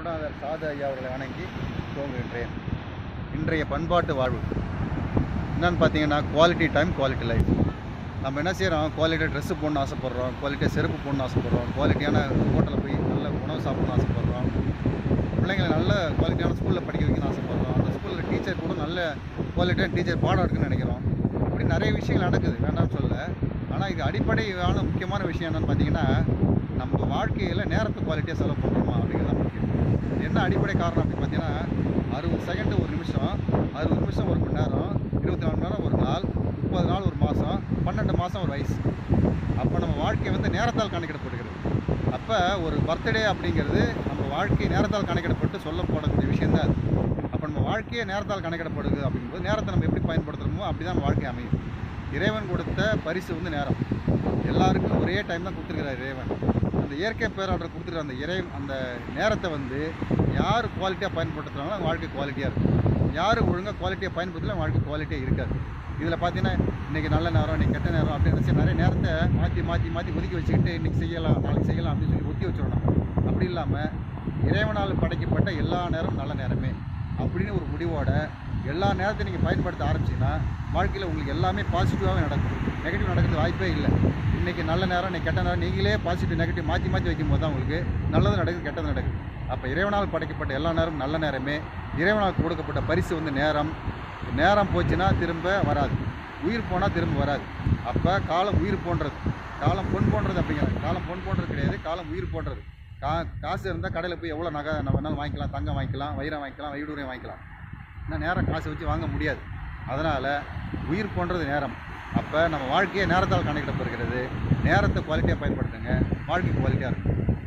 குருநாதர் சாது ஐயா அவர்களை வணங்கி துவங்குகின்றேன் இன்றைய பண்பாட்டு வாழ்வு என்னன்னு பார்த்தீங்கன்னா குவாலிட்டி டைம் குவாலிட்டி லைஃப் நம்ம என்ன செய்கிறோம் குவாலிட்டியாக ட்ரெஸ்ஸு போடணும்னு ஆசைப்பட்றோம் குவாலிட்டியாக செருப்பு போடணும்னு ஆசைப்பட்றோம் குவாலிட்டியான ஹோட்டலில் போய் நல்ல உணவு சாப்பிடணும்னு ஆசைப்பட்றோம் பிள்ளைங்களை நல்ல குவாலிட்டியான ஸ்கூலில் படிக்க வைக்கணும்னு ஆசைப்பட்றோம் அந்த ஸ்கூலில் டீச்சர் கூட நல்ல குவாலிட்டியான டீச்சர் பாடம் எடுக்குன்னு நினைக்கிறோம் இப்படி நிறைய விஷயங்கள் நடக்குது வேண்டாம்னு சொல்ல ஆனால் இது அடிப்படையான முக்கியமான விஷயம் என்னன்னு பார்த்தீங்கன்னா நம்ம வாழ்க்கையில் நேரத்தை குவாலிட்டியாக செலவு பண்ணுறோமா அப்படிங்கிறது தான் முக்கியம் என்ன அடிப்படை காரணம் அப்படின்னு பார்த்தீங்கன்னா அறுபது செகண்டு ஒரு நிமிஷம் அறுபது நிமிஷம் ஒரு மணி நேரம் இருபத்தி நாலு மணி நேரம் ஒரு நாள் முப்பது நாள் ஒரு மாதம் பன்னெண்டு மாதம் ஒரு வயசு அப்போ நம்ம வாழ்க்கை வந்து நேரத்தால் கணக்கிடப்படுகிறது அப்போ ஒரு பர்த்டே அப்படிங்கிறது நம்ம வாழ்க்கை நேரத்தால் கணக்கிடப்பட்டு சொல்லப்படக்கூடிய விஷயம் தான் அது அப்போ நம்ம வாழ்க்கையே நேரத்தால் கணக்கிடப்படுது அப்படிங்கும்போது நேரத்தை நம்ம எப்படி பயன்படுத்துகிறோமோ அப்படி தான் நம்ம வாழ்க்கை அமையும் இறைவன் கொடுத்த பரிசு வந்து நேரம் எல்லாருக்கும் ஒரே டைம் தான் கொடுத்துருக்கிறார் இறைவன் அந்த இயற்கை பேராளர் கொடுத்துருக்க அந்த இறை அந்த நேரத்தை வந்து யார் குவாலிட்டியாக பயன்படுத்துகிறாங்களோ அவங்க வாழ்க்கை குவாலிட்டியாக இருக்கும் யார் ஒழுங்காக குவாலிட்டியாக பயன்படுத்தல அவங்க வாழ்க்கை குவாலிட்டியாக இருக்காது இதில் பார்த்தீங்கன்னா இன்றைக்கி நல்ல நேரம் இன்றைக்கி கெட்ட நேரம் அப்படின்னு நினச்சி நிறைய நேரத்தை மாற்றி மாற்றி மாற்றி ஒதுக்கி வச்சுக்கிட்டு இன்றைக்கி செய்யலாம் நாளைக்கு செய்யலாம் அப்படின்னு சொல்லி ஒத்தி வச்சிடணும் அப்படி இல்லாமல் இறைவனால் படைக்கப்பட்ட எல்லா நேரமும் நல்ல நேரமே அப்படின்னு ஒரு முடிவோட எல்லா நேரத்தையும் நீங்கள் பயன்படுத்த ஆரம்பிச்சிங்கன்னா வாழ்க்கையில் உங்களுக்கு எல்லாமே பாசிட்டிவாகவே நடக்கும் நெகட்டிவ் நடக்கிறது வாய்ப்பே இல்லை இன்றைக்கி நல்ல நேரம் இன்றைக்கி கெட்ட நேரம் நீங்களே பாசிட்டிவ் நெகட்டிவ் மாற்றி மாற்றி வைக்கும்போது தான் உங்களுக்கு நல்லது நடக்குது கெட்டது நடக்குது அப்போ இறைவனால் படைக்கப்பட்ட எல்லா நேரமும் நல்ல நேரமே இறைவனால் கொடுக்கப்பட்ட பரிசு வந்து நேரம் நேரம் போச்சுன்னா திரும்ப வராது உயிர் போனால் திரும்ப வராது அப்போ காலம் உயிர் போன்றது காலம் பொன் போன்றது அப்படிங்கிறாங்க காலம் பொன் போன்றது கிடையாது காலம் உயிர் போன்றது கா காசு இருந்தால் கடையில் போய் எவ்வளோ நகை நம்ம வேணாலும் வாங்கிக்கலாம் தங்கம் வாங்கிக்கலாம் வைரம் வாங்கிக்கலாம் வைடூரியம் வாங்கிக்கலாம் ஆனால் நேரம் காசை வச்சு வாங்க முடியாது அதனால் உயிர் போன்றது நேரம் அப்போ நம்ம வாழ்க்கையை நேரத்தால் கணக்கிடப்படுகிறது நேரத்தை குவாலிட்டியாக பயன்படுத்துங்க வாழ்க்கை குவாலிட்டியாக இருக்கும்